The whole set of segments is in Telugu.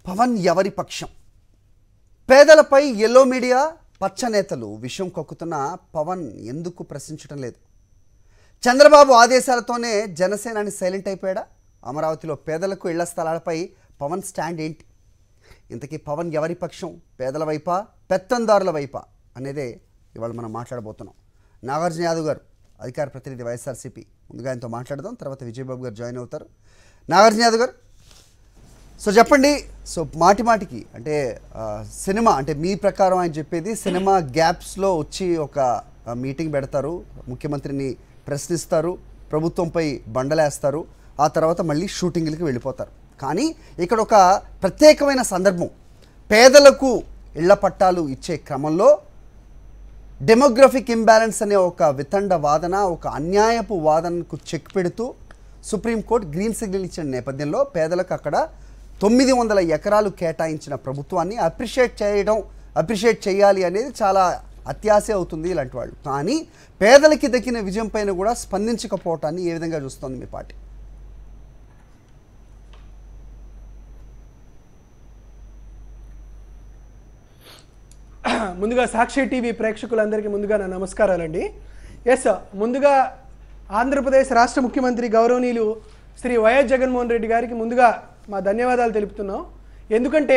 పవన్ ఎవరి పక్షం పేదలపై ఎల్లో మీడియా పచ్చ నేతలు విషయం కక్కుతున్న పవన్ ఎందుకు ప్రశ్నించడం లేదు చంద్రబాబు ఆదేశాలతోనే జనసేనాని సైలెంట్ అయిపోయాడా అమరావతిలో పేదలకు ఇళ్ల స్థలాలపై పవన్ స్టాండ్ ఏంటి ఇంతకీ పవన్ ఎవరి పక్షం పేదల వైపా పెత్తందారుల వైపా అనేదే ఇవాళ మనం మాట్లాడబోతున్నాం నాగార్జున యాదవ్ గారు అధికార ప్రతినిధి వైఎస్ఆర్సీపీ ముందుగా ఆయనతో మాట్లాడదాం తర్వాత విజయబాబు గారు జాయిన్ అవుతారు నాగార్జున యాదవ్ గారు సో చెప్పండి సో మాటి మాటికి అంటే ఆ, సినిమా అంటే మీ ప్రకారం ఆయన చెప్పేది సినిమా గ్యాప్స్లో వచ్చి ఒక ఆ, మీటింగ్ పెడతారు ముఖ్యమంత్రిని ప్రశ్నిస్తారు ప్రభుత్వంపై బండలేస్తారు ఆ తర్వాత మళ్ళీ షూటింగ్లకి వెళ్ళిపోతారు కానీ ఇక్కడ ఒక ప్రత్యేకమైన సందర్భం పేదలకు ఇళ్ల పట్టాలు ఇచ్చే క్రమంలో డెమోగ్రఫిక్ ఇంబ్యాలెన్స్ అనే ఒక వితండ వాదన ఒక అన్యాయపు వాదనకు చెక్ పెడుతూ సుప్రీంకోర్టు గ్రీన్ సిగ్నల్ ఇచ్చిన నేపథ్యంలో పేదలకు అక్కడ తొమ్మిది వందల ఎకరాలు కేటాయించిన ప్రభుత్వాన్ని అప్రిషియేట్ చేయడం అప్రిషియేట్ చేయాలి అనేది చాలా అత్యాశ అవుతుంది ఇలాంటి వాళ్ళు కానీ పేదలకి దక్కిన విజయం పైన కూడా స్పందించకపోవటాన్ని ఏ విధంగా చూస్తోంది మీ పార్టీ ముందుగా సాక్షి టీవీ ప్రేక్షకులందరికీ ముందుగా నా నమస్కారాలండి ఎస్ ముందుగా ఆంధ్రప్రదేశ్ రాష్ట్ర ముఖ్యమంత్రి గౌరవనీయులు శ్రీ వైఎస్ జగన్మోహన్ రెడ్డి గారికి ముందుగా మా ధన్యవాదాలు తెలుపుతున్నాం ఎందుకంటే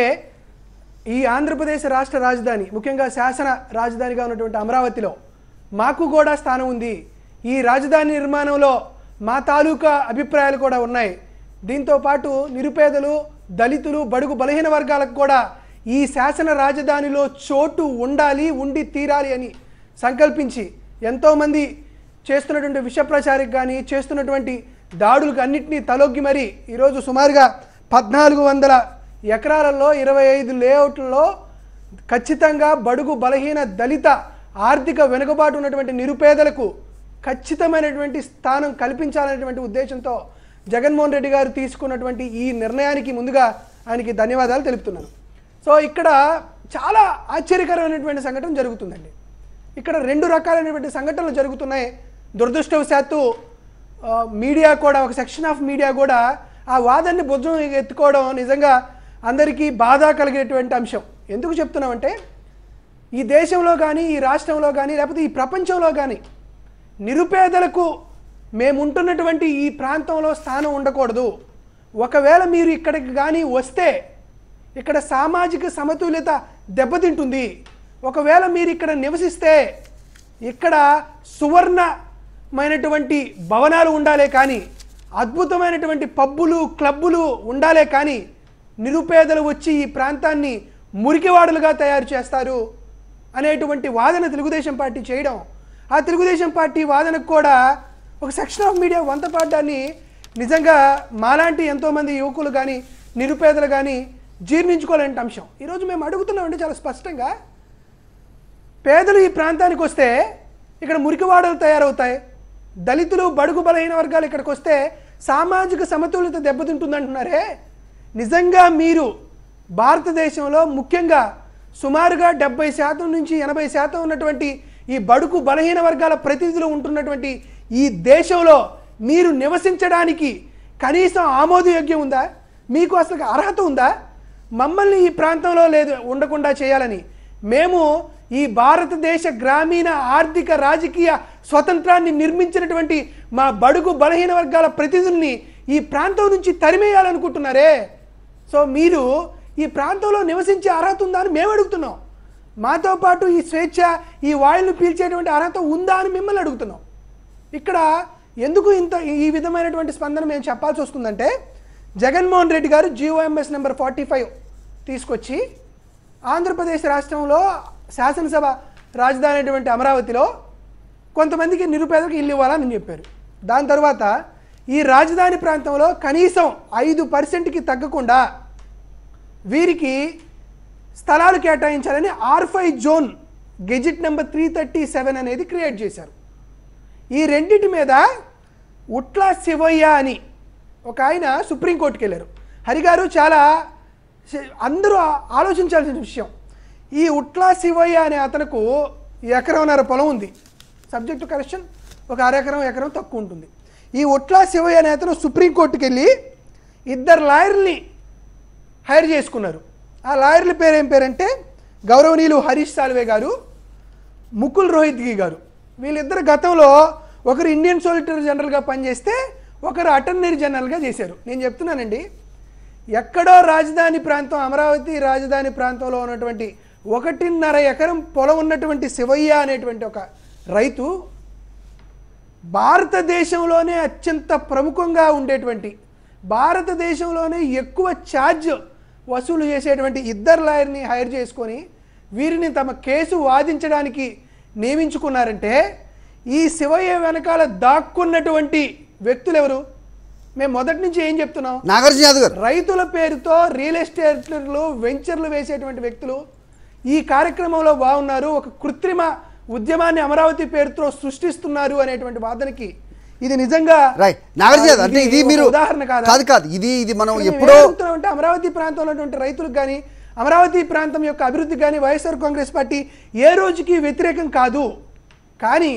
ఈ ఆంధ్రప్రదేశ్ రాష్ట్ర రాజధాని ముఖ్యంగా శాసన రాజధానిగా ఉన్నటువంటి అమరావతిలో మాకు కూడా స్థానం ఉంది ఈ రాజధాని నిర్మాణంలో మా తాలూకా అభిప్రాయాలు కూడా ఉన్నాయి దీంతో పాటు నిరుపేదలు దళితులు బడుగు బలహీన వర్గాలకు కూడా ఈ శాసన రాజధానిలో చోటు ఉండాలి ఉండి తీరాలి అని సంకల్పించి ఎంతోమంది చేస్తున్నటువంటి విష ప్రచారికి కానీ చేస్తున్నటువంటి దాడులకు అన్నింటినీ తలొగ్గి మరి ఈరోజు సుమారుగా పద్నాలుగు వందల ఎకరాలలో ఇరవై ఐదు లేఅవుట్లలో ఖచ్చితంగా బడుగు బలహీన దళిత ఆర్థిక వెనుకబాటు ఉన్నటువంటి నిరుపేదలకు ఖచ్చితమైనటువంటి స్థానం కల్పించాలనేటువంటి ఉద్దేశంతో జగన్మోహన్ రెడ్డి గారు తీసుకున్నటువంటి ఈ నిర్ణయానికి ముందుగా ఆయనకి ధన్యవాదాలు తెలుపుతున్నాను సో ఇక్కడ చాలా ఆశ్చర్యకరమైనటువంటి సంఘటన జరుగుతుందండి ఇక్కడ రెండు రకాలైనటువంటి సంఘటనలు జరుగుతున్నాయి దురదృష్టవశాత్తు ఆ, మీడియా కూడా ఒక సెక్షన్ ఆఫ్ మీడియా కూడా ఆ వాదాన్ని భుజం ఎత్తుకోవడం నిజంగా అందరికీ బాధ కలిగేటువంటి అంశం ఎందుకు చెప్తున్నామంటే ఈ దేశంలో కానీ ఈ రాష్ట్రంలో కానీ లేకపోతే ఈ ప్రపంచంలో కానీ నిరుపేదలకు మేముంటున్నటువంటి ఈ ప్రాంతంలో స్థానం ఉండకూడదు ఒకవేళ మీరు ఇక్కడికి కానీ వస్తే ఇక్కడ సామాజిక సమతుల్యత దెబ్బతింటుంది ఒకవేళ మీరు ఇక్కడ నివసిస్తే ఇక్కడ సువర్ణమైనటువంటి భవనాలు ఉండాలే కానీ అద్భుతమైనటువంటి పబ్బులు క్లబ్బులు ఉండాలే కానీ నిరుపేదలు వచ్చి ఈ ప్రాంతాన్ని మురికివాడులుగా తయారు చేస్తారు అనేటువంటి వాదన తెలుగుదేశం పార్టీ చేయడం ఆ తెలుగుదేశం పార్టీ వాదనకు కూడా ఒక సెక్షన్ ఆఫ్ మీడియా వంతపాడ్డాన్ని నిజంగా మాలాంటి ఎంతోమంది యువకులు కానీ నిరుపేదలు కానీ జీర్ణించుకోలేని అంశం ఈరోజు మేము అడుగుతున్నామంటే చాలా స్పష్టంగా పేదలు ఈ ప్రాంతానికి వస్తే ఇక్కడ మురికివాడలు తయారవుతాయి దళితులు బడుగు బలహీన వర్గాలు ఇక్కడికి వస్తే సామాజిక సమతుల్యత దెబ్బతింటుందంటున్నారే నిజంగా మీరు భారతదేశంలో ముఖ్యంగా సుమారుగా డెబ్బై శాతం నుంచి ఎనభై శాతం ఉన్నటువంటి ఈ బడుగు బలహీన వర్గాల ప్రతినిధులు ఉంటున్నటువంటి ఈ దేశంలో మీరు నివసించడానికి కనీసం ఆమోదయోగ్యం ఉందా మీకు అసలు అర్హత ఉందా మమ్మల్ని ఈ ప్రాంతంలో లేదు ఉండకుండా చేయాలని మేము ఈ భారతదేశ గ్రామీణ ఆర్థిక రాజకీయ స్వతంత్రాన్ని నిర్మించినటువంటి మా బడుగు బలహీన వర్గాల ప్రతినిధుల్ని ఈ ప్రాంతం నుంచి తరిమేయాలనుకుంటున్నారే సో మీరు ఈ ప్రాంతంలో నివసించే అర్హత ఉందా అని మేము అడుగుతున్నాం మాతో పాటు ఈ స్వేచ్ఛ ఈ వాయువులు పీల్చేటువంటి అర్హత ఉందా అని మిమ్మల్ని అడుగుతున్నాం ఇక్కడ ఎందుకు ఇంత ఈ విధమైనటువంటి స్పందన మేము చెప్పాల్సి వస్తుందంటే జగన్మోహన్ రెడ్డి గారు జిఓఎంఎస్ నెంబర్ ఫార్టీ ఫైవ్ తీసుకొచ్చి ఆంధ్రప్రదేశ్ రాష్ట్రంలో శాసనసభ రాజధాని అయినటువంటి అమరావతిలో కొంతమందికి నిరుపేదలకు ఇల్లు ఇవ్వాలని చెప్పారు దాని తర్వాత ఈ రాజధాని ప్రాంతంలో కనీసం ఐదు పర్సెంట్కి తగ్గకుండా వీరికి స్థలాలు కేటాయించాలని R five zone gazette number three thirty seven అనేది క్రియేట్ చేశారు ఈ రెండింటి మీద ఉట్ల శివయ్య అని ఒక ఆయన సుప్రీంకోర్టుకి వెళ్ళారు హరిగారు చాలా శ- అందరూ ఆ- ఆలోచించాల్సిన విషయం ఈ ఉట్ల శివయ్య అనే అతనుకు ఎకరంన్నర పొలం ఉంది సబ్జెక్టు కరెక్షన్ ఒక అరెకరం ఎకరం తక్కువ ఉంటుంది ఈ ఉట్ల శివయ్య అనే అతను సుప్రీంకోర్టుకి వెళ్ళి ఇద్దరు లాయర్ని హైర్ చేసుకున్నారు ఆ లాయర్ల పేరు ఏం పేరంటే గౌరవనీయులు హరీష్ సాల్వే గారు ముకుల్ రోహిత్గి గారు వీళ్ళిద్దరు గతంలో ఒకరు ఇండియన్ సోలిటర్ జనరల్గా పనిచేస్తే ఒకరు అటర్నీ జనరల్గా చేశారు నేను చెప్తున్నానండి ఎక్కడో రాజధాని ప్రాంతం అమరావతి రాజధాని ప్రాంతంలో ఉన్నటువంటి ఒకటిన్నర ఎకరం పొలం ఉన్నటువంటి శివయ్య అనేటువంటి ఒక రైతు భారతదేశంలోనే అత్యంత ప్రముఖంగా ఉండేటువంటి భారతదేశంలోనే ఎక్కువ ఛార్జ్ వసూలు చేసేటువంటి ఇద్దరు లాయర్ని హైర్ చేసుకొని వీరిని తమ కేసు వాదించడానికి నియమించుకున్నారంటే ఈ శివయ్య వెనకాల దాక్కున్నటువంటి వ్యక్తులు ఎవరు మేము మొదటి నుంచి ఏం చెప్తున్నాం నాగార్జున యాదవ్ గారు రైతుల పేరుతో రియల్ ఎస్టేట్లు వెంచర్లు వేసేటువంటి వ్యక్తులు ఈ కార్యక్రమంలో బాగున్నారు ఒక కృత్రిమ ఉద్యమాన్ని అమరావతి పేరుతో సృష్టిస్తున్నారు అనేటువంటి వాదనకి ఇది నిజంగా రైట్ నాగార్జున యాదవ్ అంటే ఇది ఒక మీరు ఉదాహరణ కాదా కాదు కాదు ఇది ఇది మనం ఇక్కడ మేము ఎప్పుడో ఏమడుగుతున్నామంటే అమరావతి ప్రాంతంలో ఉన్నటువంటి రైతులకు కానీ అమరావతి ప్రాంతం యొక్క అభివృద్ధికి కానీ వైఎస్ఆర్ కాంగ్రెస్ పార్టీ ఏ రోజుకి వ్యతిరేకం కాదు కానీ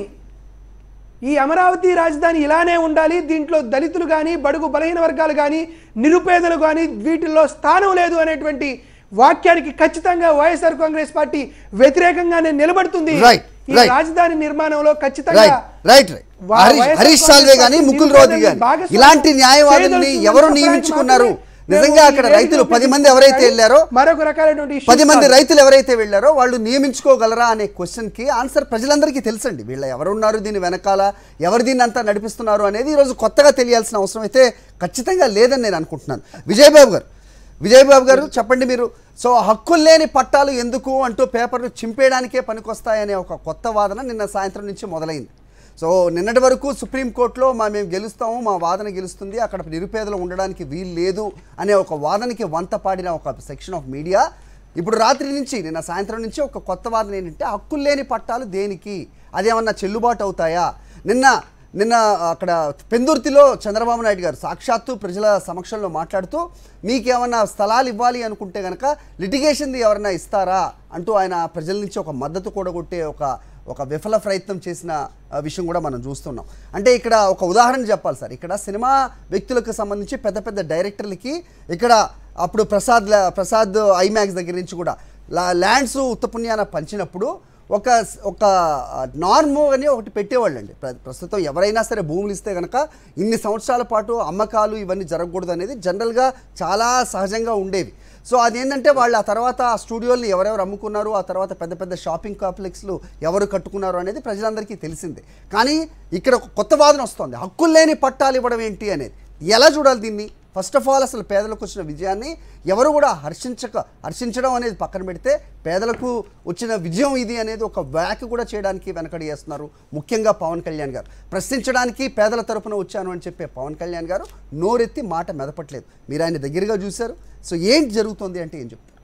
ఈ అమరావతి రాజధాని ఇలానే ఉండాలి దీంట్లో దళితులు కానీ బడుగు బలహీన వర్గాలు కానీ నిరుపేదలు కానీ వీటిల్లో స్థానం లేదు అనేటువంటి వాక్యానికి ఖచ్చితంగా వైఎస్ఆర్ కాంగ్రెస్ పార్టీ వ్యతిరేకంగానే నిలబడుతుంది Right, ఈ right. రాజధాని నిర్మాణంలో ఖచ్చితంగా రైట్ రైట్ రైట్ వా- హరీష్ వైఎస్ఆర్ హరీష్ కాంగ్రెస్ సాల్వే కానీ పార్టీ ముకుల్ నిరుపేదల్ని రోహి కానీ భాగస్వామ్యం ఇలాంటి న్యాయవాదుల్ని చేయదలుచుకుందని ఎవరు చెప్పడానికి నియమించుకున్నారు మాత్రమే నిజంగా మేము అక్కడ ఈ రైతులు వేదికను పది మంది ఎవరైతే ఉపయోగించుకొని వెళ్ళారో మరొక రకాలైనటువంటి issues పది మంది కాదు. రైతులు ఎవరైతే వెళ్ళారో వాళ్ళు నియమించుకోగలరా అనే క్వశ్చన్ కి ఆన్సర్ ప్రజలందరికీ తెలుసండి వీళ్ళ ఎవరున్నారు దీని వెనకాల ఎవరు దీన్ని అంతా నడిపిస్తున్నారు అనేది ఈరోజు కొత్తగా తెలియాల్సిన అవసరం అయితే ఖచ్చితంగా లేదని నేను అనుకుంటున్నాను విజయబాబు గారు విజయబాబు గారు చెప్పండి మీరు సో హక్కులు లేని పట్టాలు ఎందుకు అంటూ పేపర్లు చింపేయడానికే పనికొస్తాయనే ఒక కొత్త వాదన నిన్న సాయంత్రం నుంచి మొదలైంది సో నిన్నటి వరకు సుప్రీంకోర్టులో మా మేము గెలుస్తాము మా వాదన గెలుస్తుంది అక్కడ నిరుపేదలు ఉండడానికి వీలు లేదు అనే ఒక వాదనకి వంత పాడిన ఒక సెక్షన్ ఆఫ్ మీడియా ఇప్పుడు రాత్రి నుంచి నిన్న సాయంత్రం నుంచి ఒక కొత్త వాదన ఏంటంటే హక్కులు లేని పట్టాలు దేనికి అదేమన్నా చెల్లుబాటు అవుతాయా నిన్న నిన్న అక్కడ పెందుర్తిలో చంద్రబాబు నాయుడు గారు సాక్షాత్తు ప్రజల సమక్షంలో మాట్లాడుతూ మీకేమన్నా స్థలాలు ఇవ్వాలి అనుకుంటే కనుక లిటిగేషన్ది ఎవరన్నా ఇస్తారా అంటూ ఆయన ప్రజల నుంచి ఒక మద్దతు కూడగొట్టే ఒక ఒక విఫల ప్రయత్నం చేసిన ఆ, విషయం కూడా మనం చూస్తున్నాం అంటే ఇక్కడ ఒక ఉదాహరణ చెప్పాలి సార్ ఇక్కడ సినిమా వ్యక్తులకు సంబంధించి పెద్ద పెద్ద డైరెక్టర్లకి ఇక్కడ అప్పుడు ప్రసాద్ లా- ప్రసాద్ ఐమాక్స్ దగ్గర నుంచి కూడా లా- ల్యాండ్స్ ఉత్తపుణ్యాన పంచినప్పుడు ఒక ఒక నార్మ్ అని ఒకటి పెట్టేవాళ్ళండి ప్ర- ప్రస్తుతం ఎవరైనా సరే భూములు ఇస్తే కనుక ఇన్ని సంవత్సరాల పాటు అమ్మకాలు ఇవన్నీ జరగకూడదు అనేది జనరల్గా చాలా సహజంగా ఉండేవి సో అదేంటంటే వాళ్ళు ఆ తర్వాత ఆ స్టూడియోల్ని ఎవరెవరు అమ్ముకున్నారు ఆ తర్వాత పెద్ద పెద్ద షాపింగ్ కాంప్లెక్స్లు ఎవరు కట్టుకున్నారు అనేది ప్రజలందరికీ తెలిసిందే కానీ ఇక్కడ ఒక కొత్త వాదన వస్తుంది హక్కులు లేని పట్టాలు ఇవ్వడం ఏంటి అనేది ఎలా చూడాలి దీన్ని ఫస్ట్ ఆఫ్ ఆల్ అసలు పేదలకు వచ్చిన విజయాన్ని ఎవరు కూడా హర్షించక హర్షించడం అనేది పక్కన పెడితే పేదలకు వచ్చిన విజయం ఇది అనేది ఒక వ్యాక్ కూడా చేయడానికి వెనకడి చేస్తున్నారు ముఖ్యంగా పవన్ కళ్యాణ్ గారు ప్రశ్నించడానికి పేదల తరపున వచ్చాను అని చెప్పే పవన్ కళ్యాణ్ గారు నోరెత్తి మాట మెదపట్లేదు మీరు ఆయన దగ్గరగా చూశారు సో ఏంటి జరుగుతుంది అంటే ఏం చెప్తారు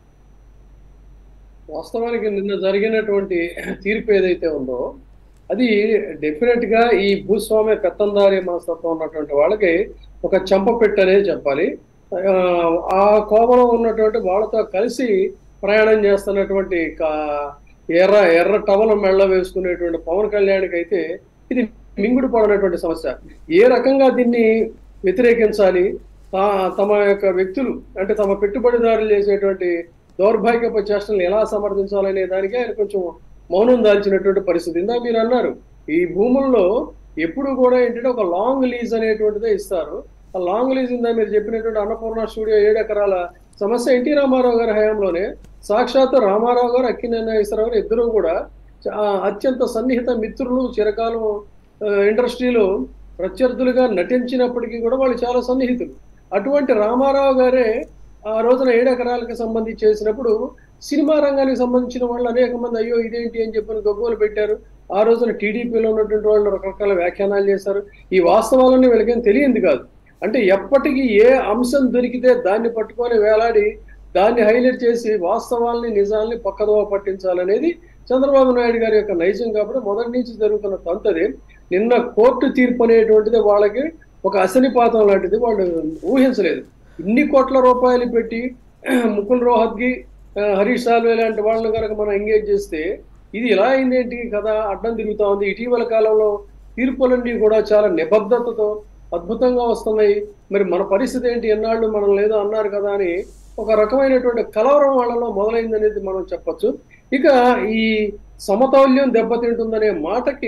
వాస్తవానికి నిన్న జరిగినటువంటి తీర్పు ఏదైతే ఉందో అది డెఫినెట్ గా ఈ భూస్వామ్య పెత్తందారి మనస్తత్వం ఉన్నటువంటి వాళ్ళకి ఒక చెంపపెట్టు అనేది చెప్పాలి ఆ, ఆ కోపంలో ఉన్నటువంటి వాళ్ళతో కలిసి ప్రయాణం చేస్తున్నటువంటి కా- ఎర్ర ఎర్ర టవల మెళ్ళ వేసుకునేటువంటి పవన్ కళ్యాణ్కి అయితే ఇది మింగుడు పడినటువంటి సమస్య ఏ రకంగా దీన్ని వ్యతిరేకించాలి తా- తమ యొక్క వ్యక్తులు అంటే తమ పెట్టుబడిదారులు చేసేటువంటి దౌర్భాగ్యపు చేష్టలను ఎలా సమర్థించాలనే దానికి ఆయన కొంచెం మౌనం దాల్చినటువంటి పరిస్థితి ఇందా మీరు అన్నారు ఈ భూముల్లో ఎప్పుడు కూడా ఏంటంటే ఒక లాంగ్ లీజ్ అనేటువంటిదే ఇస్తారు ఆ లాంగ్ లీజ్ ఇందా మీరు చెప్పినటువంటి అన్నపూర్ణ స్టూడియో ఏడు ఎకరాల సమస్య ఎన్టీ రామారావు గారి హయాంలోనే సాక్షాత్ రామారావు గారు అక్కినేని నాగేశ్వరరావు గారు ఇద్దరు కూడా చా- అత్యంత సన్నిహిత మిత్రులు చిరకాలం ఆ, ఇండస్ట్రీలో ప్రత్యర్థులుగా నటించినప్పటికీ కూడా వాళ్ళు చాలా సన్నిహితులు అటువంటి రామారావు గారే ఆ రోజున ఏడు ఎకరాలకు సంబంధించి చేసినప్పుడు సినిమా రంగానికి సంబంధించిన వాళ్ళు అనేక మంది అయ్యో ఇదేంటి అని చెప్పని గొప్పలు పెట్టారు ఆ రోజున టీడీపీలో ఉన్నటువంటి వాళ్ళు రకరకాల వ్యాఖ్యానాలు చేశారు ఈ వాస్తవాలన్నీ వీళ్ళకేం తెలియంది కాదు అంటే ఎప్పటికీ ఏ అంశం దొరికితే దాన్ని పట్టుకొని వేలాడి దాన్ని హైలైట్ చేసి వాస్తవాల్ని నిజాల్ని పక్కదోవ పట్టించాలనేది చంద్రబాబు నాయుడు గారి యొక్క నైజం కాబట్టి మొదటి నుంచి జరుగుతున్న తంతది నిన్న కోర్టు తీర్పు అనేటువంటిది వాళ్ళకి ఒక అసనిపాతం లాంటిది వాళ్ళు ఊహించలేదు ఇన్ని కోట్ల రూపాయలు పెట్టి ముకుల్ రోహత్కి ఆ, హరీష్ సాల్వే లాంటి వాళ్ళని కనుక మనం ఎంగేజ్ చేస్తే ఇది ఇలా అయిందేంటి కదా అడ్డం తిరుగుతా ఉంది ఇటీవల కాలంలో తీర్పులన్నీ కూడా చాలా నిబద్ధతతో అద్భుతంగా వస్తున్నాయి మరి మన పరిస్థితి ఏంటి ఎన్నాళ్ళు మనం లేదో అన్నారు కదా అని ఒక రకమైనటువంటి కలవరం వాళ్ళలో మొదలైందనేది మనం చెప్పొచ్చు ఇక ఈ సమతౌల్యం దెబ్బతింటుందనే మాటకి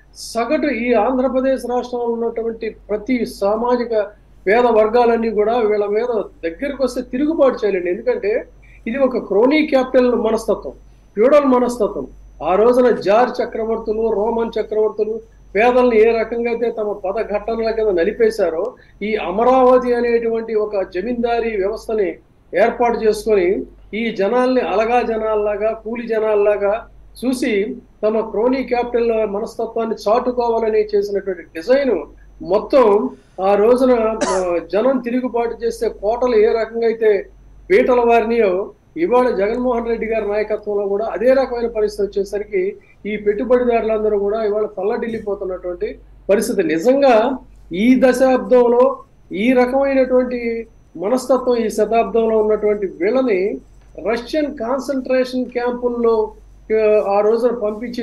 సగటు ఈ ఆంధ్రప్రదేశ్ రాష్ట్రంలో ఉన్నటువంటి ప్రతి సామాజిక పేద వర్గాలన్నీ కూడా వీళ్ళ మీద దగ్గరికి వస్తే తిరుగుబాటు చేయాలండి ఎందుకంటే ఇది ఒక క్రోనీ క్యాపిటల్ మనస్తత్వం ఫ్యూడల్ మనస్తత్వం ఆ రోజున జార్ చక్రవర్తులు రోమన్ చక్రవర్తులు పేదల్ని ఏ రకంగా అయితే తమ పద ఘట్టనల కింద నలిపేశారో ఈ అమరావతి అనేటువంటి ఒక జమీందారీ వ్యవస్థని ఏర్పాటు చేసుకొని ఈ జనాల్ని అలగా జనాల్లాగా కూలి జనాల్లాగా చూసి తమ క్రోనీ క్యాపిటల్ మనస్తత్వాన్ని చాటుకోవాలని చేసినటువంటి డిజైన్ మొత్తం ఆ రోజున ఆ, జనం తిరుగుబాటు చేస్తే కోటలు ఏ రకంగా అయితే పీటల వారినియో ఇవాళ జగన్మోహన్ రెడ్డి గారి నాయకత్వంలో కూడా అదే రకమైన పరిస్థితి వచ్చేసరికి ఈ పెట్టుబడిదారులందరూ కూడా ఇవాళ తల్లడిల్లిపోతున్నటువంటి పరిస్థితి నిజంగా ఈ దశాబ్దంలో ఈ రకమైనటువంటి మనస్తత్వం ఈ శతాబ్దంలో ఉన్నటువంటి వీళ్ళని రష్యన్ కాన్సన్ట్రేషన్ క్యాంపుల్లో ఆ, ఆ రోజున పంపించి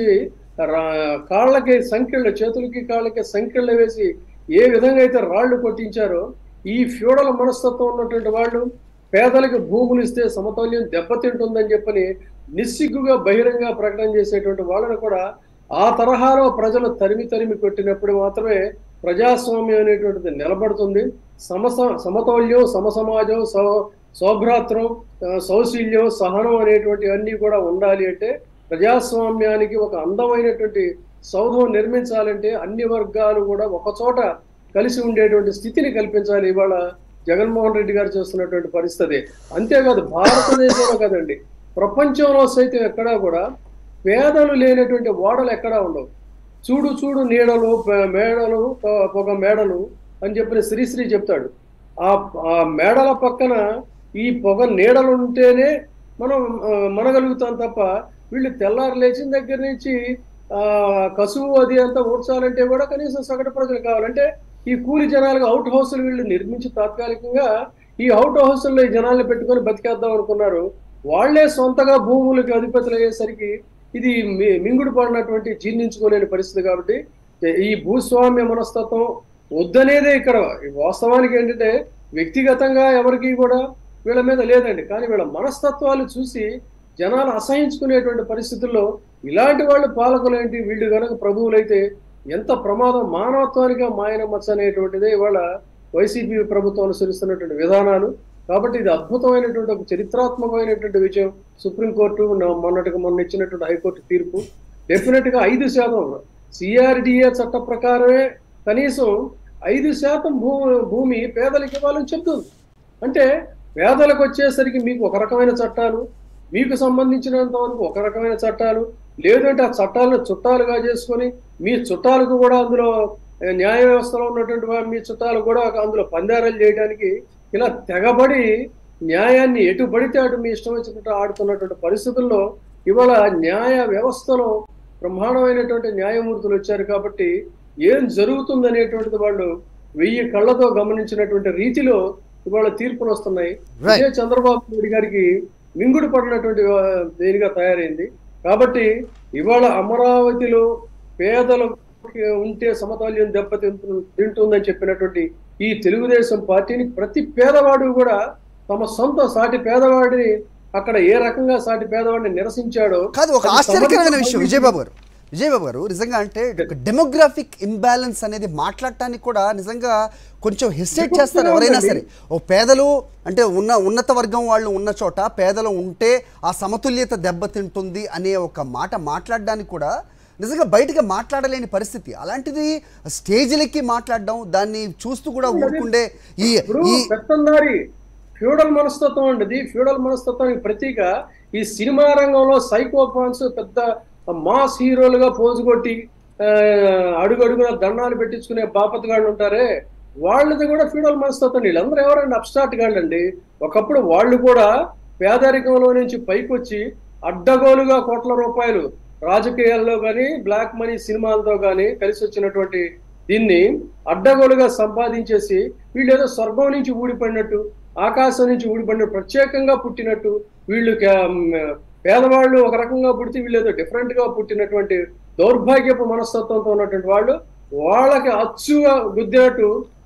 రా- కాళ్ళకి సంఖ్యలు చేతులకి కాళ్ళకి సంఖ్యలు వేసి ఏ విధంగా అయితే రాళ్లు కొట్టించారో ఈ ఫ్యూడల్ మనస్తత్వం ఉన్నటువంటి వాళ్ళు పేదలకు భూములు ఇస్తే సమతౌల్యం దెబ్బతింటుందని చెప్పని నిస్సిగ్గుగా బహిరంగ ప్రకటన చేసేటువంటి వాళ్ళని కూడా ఆ తరహాలో ప్రజలు తరిమి తరిమి కొట్టినప్పుడు మాత్రమే ప్రజాస్వామ్యం అనేటువంటిది నిలబడుతుంది సమస సమతౌల్యం సమసమాజం సౌ సౌభ్రాత్రం ఆ, సౌశీల్యం సహనం అనేటువంటి అన్నీ కూడా ఉండాలి అంటే ప్రజాస్వామ్యానికి ఒక అందమైనటువంటి సౌధం నిర్మించాలంటే అన్ని వర్గాలు కూడా ఒక చోట కలిసి ఉండేటువంటి స్థితిని కల్పించాలి ఇవాళ జగన్మోహన్ రెడ్డి గారు చేస్తున్నటువంటి పరిస్థితి అంతేకాదు భారతదేశంలో కదండి ప్రపంచంలో సైతం ఎక్కడా కూడా పేదలు లేనటువంటి ఓడలు ఎక్కడా ఉండవు చూడు చూడు నీడలు ప- మేడలు ప- పొగ మేడలు అని చెప్పిన శ్రీశ్రీ చెప్తాడు ఆ ఆ మేడల పక్కన ఈ పొగ నీడలు ఉంటేనే మనం ఆ, మనగలుగుతాం తప్ప వీళ్ళు తెల్లారు లేచిన దగ్గర నుంచి ఆ కసువు అది అంతా ఊడ్చాలంటే కూడా కనీసం సగటు ప్రజలు కావాలంటే ఈ కూలి జనాలుగా అవుట్ హౌస్లు వీళ్ళు నిర్మించి తాత్కాలికంగా ఈ అవుట్ హౌస్ల్లో ఈ జనాల్ని పెట్టుకొని బతికేద్దాం అనుకున్నారు వాళ్లే సొంతగా భూములకి అధిపతులు అయ్యేసరికి ఇది మి- మింగుడు పడినటువంటి జీర్ణించుకోలేని పరిస్థితి కాబట్టి ఈ భూస్వామ్య మనస్తత్వం వద్దనేదే ఇక్కడ వాస్తవానికి ఏంటంటే వ్యక్తిగతంగా ఎవరికి కూడా వీళ్ళ మీద లేదండి కానీ వీళ్ళ మనస్తత్వాలు చూసి జనాలు అసహించుకునేటువంటి పరిస్థితుల్లో ఇలాంటి వాళ్ళు పాలకులేంటి వీళ్ళు కనుక ప్రభువులైతే ఎంత ప్రమాదం మానవత్వానికి మాయన మచ్చ అనేటువంటిదే ఇవాళ వైసీపీ ప్రభుత్వం అనుసరిస్తున్నటువంటి విధానాలు కాబట్టి ఇది అద్భుతమైనటువంటి ఒక చరిత్రాత్మకమైనటువంటి విజయం సుప్రీంకోర్టు న- మొన్నటికి మొన్న ఇచ్చినటువంటి హైకోర్టు తీర్పు డెఫినెట్ గా ఐదు శాతం సిఆర్డిఏ చట్ట ప్రకారమే కనీసం ఐదు శాతం భూ భూమి పేదలకు ఇవ్వాలని చెప్తుంది అంటే పేదలకు వచ్చేసరికి మీకు ఒక రకమైన చట్టాలు మీకు సంబంధించినంత వరకు ఒక రకమైన చట్టాలు లేదంటే ఆ చట్టాలను చుట్టాలుగా చేసుకొని మీ చుట్టాలకు కూడా అందులో ఏ, న్యాయ వ్యవస్థలో ఉన్నటువంటి వా- మీ చుట్టాలు కూడా అందులో పందారాలు చేయడానికి ఇలా తెగబడి న్యాయాన్ని ఎటు పడితే అటు మీ ఇష్టం వచ్చినట్టు ఆడుతున్నటువంటి పరిస్థితుల్లో ఇవాళ న్యాయ వ్యవస్థలో బ్రహ్మాండమైనటువంటి న్యాయమూర్తులు వచ్చారు కాబట్టి ఏం జరుగుతుందనేటువంటిది వాళ్ళు వెయ్యి కళ్ళతో గమనించినటువంటి రీతిలో ఇవాళ తీర్పులు వస్తున్నాయి Right. ఇదే చంద్రబాబు నాయుడు గారికి మింగుడు పడినటువంటి ఆ, దేనిగా తయారైంది కాబట్టి ఇవాళ అమరావతిలో పేదలు ఉంటే సమతౌల్యం దెబ్బతింటు తింటుందని చెప్పినటువంటి ఈ తెలుగుదేశం పార్టీని ప్రతి పేదవాడు కూడా తమ సొంత సాటి పేదవాడిని అక్కడ ఏ రకంగా సాటి పేదవాడిని నిరసించాడో కాదు ఒక అది ఆశ్చర్యకరమైన సమర్థించి- విషయం విజయబాబు గారు విజయబాబు గారు నిజంగా అంటే ఒక డెమోగ్రాఫిక్ ఇంబ్యాలెన్స్ అనేది మాట్లాడటానికి కూడా నిజంగా కొంచెం హెసిటేట్ చేస్తారు ఎవరైనా సరే ఓ పేదలు అంటే ఉన్న ఉన్నత వర్గం వాళ్ళు ఉన్న చోట పేదలు ఉంటే ఆ సమతుల్యత దెబ్బతింటుంది అనే ఒక మాట మాట్లాడడానికి కూడా నిజంగా బయటగా మాట్లాడలేని పరిస్థితి అలాంటిది స్టేజ్లకి మాట్లాడడం దాన్ని చూస్తూ కూడా ఊరుకుండే ఈ ఇప్పుడు ఈ పెత్తందారి ఫ్యూడల్ మనస్తత్వం ఉండేది ఫ్యూడల్ మనస్తత్వానికి ప్రతీక ఈ సినిమా రంగంలో సైకోఫాన్స్ పెద్ద మాస్ హీరోలుగా పోజు కొట్టి ఆ, అడుగు అడుగున దండాలు పెట్టించుకునే బాపతగాళ్ళు ఉంటారే వాళ్ళది కూడా ఫ్యూడల్ మనస్తత్వం వీళ్ళందరూ ఎవరండి అబ్స్టార్ట్ గాళ్ళండి ఒకప్పుడు వాళ్ళు కూడా పేదరికంలో నుంచి పైకొచ్చి అడ్డగోలుగా కోట్ల రూపాయలు రాజకీయాల్లో కానీ బ్లాక్ మనీ సినిమాలతో కానీ కలిసి వచ్చినటువంటి దీన్ని అడ్డగోలుగా సంపాదించేసి వీళ్ళు ఏదో స్వర్గం నుంచి ఊడిపడినట్టు ఆకాశం నుంచి ఊడిపడినట్టు ప్రత్యేకంగా పుట్టినట్టు వీళ్ళు కే- మ్, పేదవాళ్ళు ఒక రకంగా పుడితే వీళ్ళు ఏదో డిఫరెంట్ గా పుట్టినటువంటి దౌర్భాగ్యపు మనస్తత్వంతో ఉన్నటువంటి వాళ్ళు వాళ్ళకి అచ్చుగా గుద్దినట్టు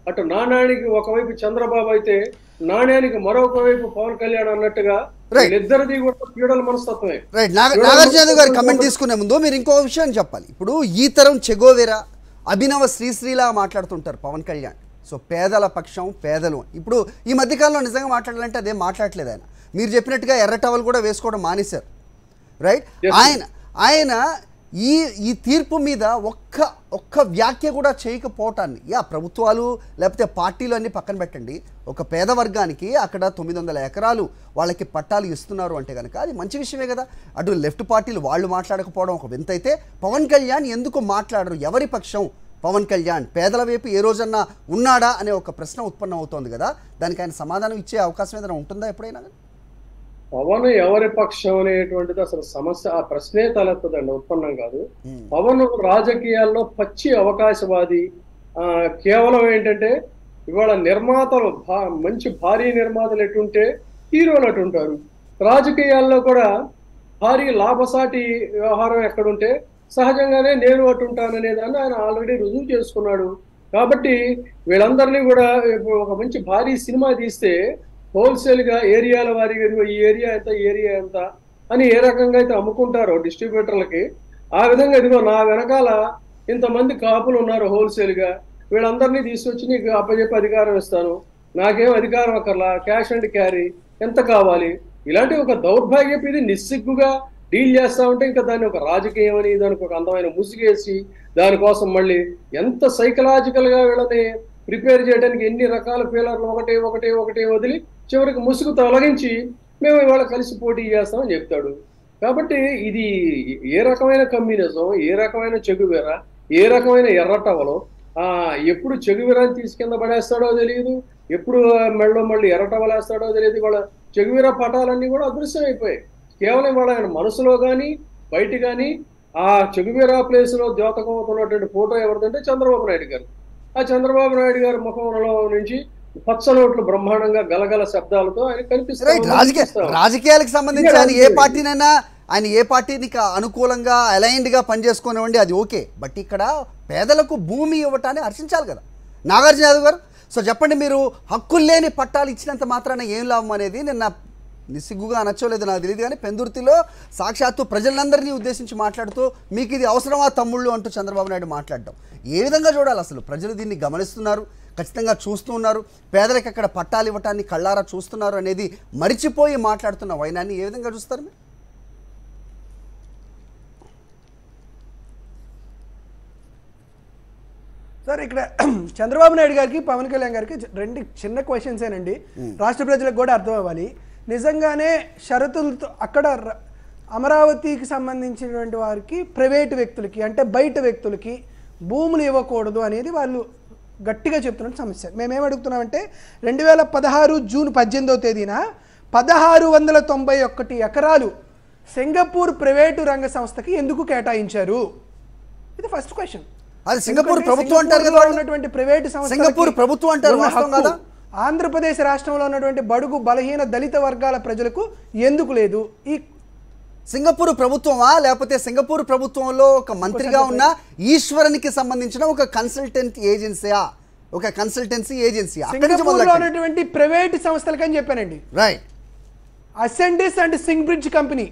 అటు నాణ్యానికి ఒకవైపు చంద్రబాబు అయితే నాణ్యానికి మరొక వైపు పవన్ కళ్యాణ్ అన్నట్టుగా Right. వీళ్ళిద్దరిది కూడా పీడల మనస్తత్వమే రైట్ నాగ చూడండి, నాగార్జున యాదవ్ గారి ముందు- కమెంట్ తీసుకునే ముందు మీరు ఇంకో విషయం చెప్పాలి ఇప్పుడు ఈ తరం చెగోవెరా అభినవ శ్రీశ్రీలా మాట్లాడుతుంటారు పవన్ కళ్యాణ్ సో పేదల పక్షం పేదలు ఇప్పుడు ఈ మధ్యకాలంలో నిజంగా మాట్లాడాలంటే అదేం మాట్లాడలేదు ఆయన మీరు చెప్పినట్టుగా ఎర్ర టవల్ కూడా వేసుకోవడం మానేశారు రైట్ Yes, ఆయన ఆయన ఈ ఈ తీర్పు మీద ఒక్క ఒక్క వ్యాఖ్య కూడా చేయకపోవటాన్ని యా ప్రభుత్వాలు లేకపోతే పార్టీలు అన్ని పక్కన పెట్టండి ఒక పేద వర్గానికి అక్కడ తొమ్మిది వందల ఎకరాలు వాళ్ళకి పట్టాలు ఇస్తున్నారు అంటే కనుక అది మంచి విషయమే కదా అటు లెఫ్ట్ పార్టీలు వాళ్ళు మాట్లాడకపోవడం ఒక వింత అయితే పవన్ కళ్యాణ్ ఎందుకు మాట్లాడరు ఎవరి పక్షం పవన్ కళ్యాణ్ పేదల వైపు ఏ రోజన్నా ఉన్నాడా అనే ఒక ప్రశ్న ఉత్పన్నం అవుతోంది కదా దానికి ఆయన సమాధానం ఇచ్చే అవకాశం ఏదైనా ఉంటుందా ఎప్పుడైనా పవన్ ఎవరి పక్షం అనేటువంటిది అసలు సమస్య ఆ ప్రశ్నే తలెత్తదండి ఉత్పన్నం కాదు Hmm. పవన్ రాజకీయాల్లో పచ్చి అవకాశవాది ఆ, కేవలం ఏంటంటే ఇవాళ నిర్మాతలు భా- మంచి భారీ నిర్మాతలు ఎటుంటే హీరోలు అటు ఉంటారు రాజకీయాల్లో కూడా భారీ లాభసాటి వ్యవహారం ఎక్కడుంటే సహజంగానే నేను అటు ఉంటాననే దాన్ని ఆయన ఆల్రెడీ రుజువు చేసుకున్నాడు కాబట్టి వీళ్ళందరినీ కూడా ఇప్పుడు ఒక మంచి భారీ సినిమా తీస్తే హోల్సేల్ గా ఏరియాల వారీగా ఇదిగో ఈ ఏరియా ఎంత ఈ ఏరియా ఎంత అని ఏ రకంగా అయితే అమ్ముకుంటారో డిస్ట్రిబ్యూటర్లకి ఆ విధంగా ఇదిగో నా వెనకాల ఇంతమంది కాపులు ఉన్నారు హోల్సేల్ గా వీళ్ళందరినీ తీసుకొచ్చి నీకు అప్పచెప్పి అధికారం ఇస్తాను నాకేం అధికారం అక్కర్లా క్యాష్ అండ్ క్యారీ ఎంత కావాలి ఇలాంటి ఒక దౌర్భాగ్యపు ఇది నిస్సిగ్గుగా డీల్ చేస్తా ఉంటే ఇంకా దాన్ని ఒక రాజకీయం అని దానికి ఒక అందమైన ముసుగేసి దానికోసం మళ్ళీ ఎంత సైకలాజికల్ గా వీళ్ళని ప్రిపేర్ చేయడానికి ఎన్ని రకాల ఫీలర్లు ఒకటే ఒకటే ఒకటే వదిలి చివరికి ముసుగు తొలగించి మేము ఇవాళ కలిసి పోటీ చేస్తామని చెప్తాడు కాబట్టి ఇది ఏ రకమైన కమ్యూనిజం ఏ రకమైన చెగువేర ఏ రకమైన ఎర్రటవలో ఆ ఎప్పుడు చెగువీరాన్ని తీసి కింద పడేస్తాడో తెలియదు ఎప్పుడు మెళ్ళో మళ్ళీ ఎర్రటవలేస్తాడో తెలియదు వాళ్ళ చెగువీర పటాలన్నీ కూడా అదృశ్యం అయిపోయాయి కేవలం వాళ్ళ ఆయన మనసులో కానీ బయట కానీ ఆ చెగువీరా ప్లేస్ లో ద్యోతకం అవుతున్నటువంటి ఫోటో ఎవరిదంటే చంద్రబాబు నాయుడు గారు ఆ చంద్రబాబు నాయుడు గారి ముఖంలో నుంచి పచ్చ నోట్లు బ్రహ్మాండంగా గలగల శబ్దాలతో ఆయన కనిపిస్తారు రైట్ రాజకీయ రాజకీయాలకు సంబంధించి ఆయన ఏ పార్టీనైనా ఆయన ఏ పార్టీనికి అనుకూలంగా అలైన్డ్గా పనిచేసుకునివ్వండి అది ఓకే బట్ ఇక్కడ పేదలకు భూమి ఇవ్వటాన్ని హర్షించాలి కదా నాగార్జున యాదవ్ గారు సో చెప్పండి మీరు హక్కులు లేని పట్టాలు ఇచ్చినంత మాత్రాన ఏం లాభం అనేది నిన్న నిస్సిగ్గుగా అనొచ్చోలేదు నాకు తెలియదు కానీ పెందుర్తిలో సాక్షాత్తు ప్రజలందరినీ ఉద్దేశించి మాట్లాడుతూ మీకు ఇది అవసరమా తమ్ముళ్ళు అంటూ చంద్రబాబు నాయుడు మాట్లాడడం ఏ విధంగా చూడాలి అసలు ప్రజలు దీన్ని గమనిస్తున్నారు ఖచ్చితంగా చూస్తూ ఉన్నారు పేదలకు అక్కడ పట్టాలు ఇవ్వటాన్ని కళ్ళారా చూస్తున్నారు అనేది మరిచిపోయి మాట్లాడుతున్న వైనాన్ని ఏ విధంగా చూస్తారు మీరు సార్ ఇక్కడ చంద్రబాబు నాయుడు గారికి పవన్ కళ్యాణ్ గారికి రెండు చిన్న క్వశ్చన్స్ ఏనండి రాష్ట్ర ప్రజలకు కూడా అర్థం అవ్వాలి నిజంగానే షరతులతో అక్కడ ర- అమరావతికి సంబంధించినటువంటి వారికి ప్రైవేటు వ్యక్తులకి అంటే బయట వ్యక్తులకి భూములు ఇవ్వకూడదు అనేది వాళ్ళు గట్టిగా చెప్తున్న సమస్య మేమేం అడుగుతున్నామంటే రెండు వేల పదహారు జూన్ పద్దెనిమిదవ తేదీన పదహారు వందల తొంభై ఒక్కటి ఎకరాలు సింగపూర్ ప్రైవేటు రంగ సంస్థకి ఎందుకు కేటాయించారు ఇది ఫస్ట్ క్వశ్చన్ అది సింగపూర్ ఎందుకంటే ప్రభుత్వం అంటారు కదా సింగపూర్లో వాళ్ళు. ఉన్నటువంటి ప్రైవేటు సంస్థలకి సింగపూర్ ప్రభుత్వం అంటారు, ఉన్న వాస్తవం హక్కు కదా? ఆంధ్రప్రదేశ్ రాష్ట్రంలో ఉన్నటువంటి బడుగు బలహీన దళిత వర్గాల ప్రజలకు ఎందుకు లేదు ఈ సింగపూర్ ప్రభుత్వమా లేకపోతే సింగపూర్ ప్రభుత్వంలో ఒక మంత్రిగా ఉన్న ఈశ్వరనికి సంబంధించిన ఒక కన్సల్టెంట్ ఏజెన్సీయా ఒక కన్సల్టెన్సీ ఏజెన్సీ అక్కడి నుంచి సింగపూర్లో మొదలెట్టండి ఉన్నటువంటి ప్రైవేట్ సంస్థలకి అని చెప్పానండి right Ascendas and Singbridge company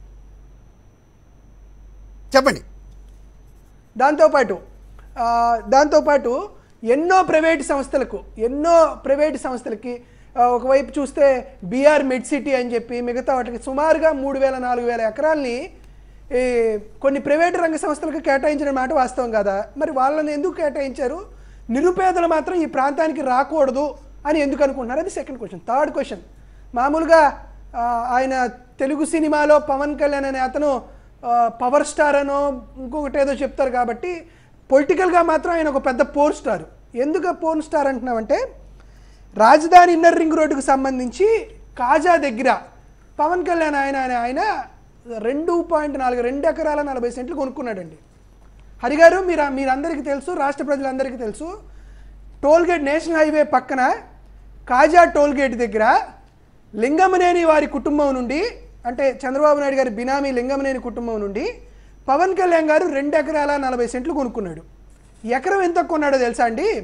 చెప్పండి దాంతోపాటు ఆ, దాంతోపాటు ఎన్నో ప్రైవేట్ సంస్థలకు ఎన్నో ప్రైవేట్ సంస్థలకి ఆ, ఒకవైపు చూస్తే బీఆర్ మిడ్ సిటీ అని చెప్పి మిగతా వాటికి సుమారుగా మూడు వేల నాలుగు వేల ఎకరాల్ని ఈ, కొన్ని ప్రైవేట్ రంగ సంస్థలకు కేటాయించిన మాట వాస్తవం కదా మరి వాళ్ళని ఎందుకు కేటాయించారు నిరుపేదలు మాత్రం ఈ ప్రాంతానికి రాకూడదు అని ఎందుకు అనుకుంటున్నారు అది సెకండ్ క్వశ్చన్ థర్డ్ క్వశ్చన్ మామూలుగా ఆ, ఆయన తెలుగు సినిమాలో పవన్ కళ్యాణ్ అనే అతను ఆ, పవర్ స్టార్ అనో ఇంకొకటి ఏదో చెప్తారు కాబట్టి పొలిటికల్గా మాత్రం ఆయన ఒక పెద్ద పోర్ స్టార్ ఎందుకు పోర్న్ స్టార్ అంటున్నామంటే రాజధాని ఇన్నర్ రింగ్ రోడ్డుకు సంబంధించి కాజా దగ్గర పవన్ కళ్యాణ్ ఆయన ఆయన ఆయన రెండు పాయింట్ నాలుగు రెండు ఎకరాల నలభై సెంట్లు కొనుక్కున్నాడండి హరిగారు మీరు మీరందరికీ తెలుసు రాష్ట్ర ప్రజలందరికీ తెలుసు టోల్గేట్ నేషనల్ హైవే పక్కన కాజా టోల్గేట్ దగ్గర లింగమనేని వారి కుటుంబం నుండి అంటే చంద్రబాబు నాయుడు గారి బినామీ లింగమనేని కుటుంబం నుండి పవన్ కళ్యాణ్ గారు రెండు ఎకరాల నలభై సెంట్లు కొనుక్కున్నాడు ఎకరం ఎంత కొన్నాడో తెలుసా అండి